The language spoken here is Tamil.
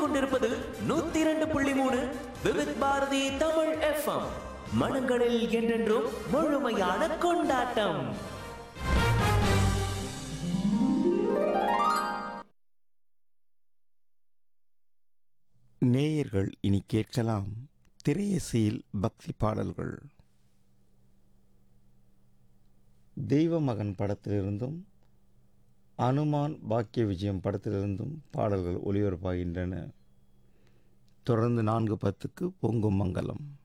கேட்டுக்கொண்டிருப்பது நூத்தி இரண்டு புள்ளி மூணு விவித் பாரதி தமிழ் எஃப்எம் மனங்களில் என்றென்றும் முழுமையான கொண்டாட்டம் நேயர்கள் இனி கேட்கலாம் திரையசையில் பக்தி பாடல்கள் தெய்வ மகன் படத்திலிருந்தும் அனுமான் பாக்கிய விஜயம் படத்திலிருந்தும் பாடல்கள் ஒளிபரப்பாகின்றன தொடர்ந்து நான்கு பத்துக்கு பொங்கும் மங்கலம்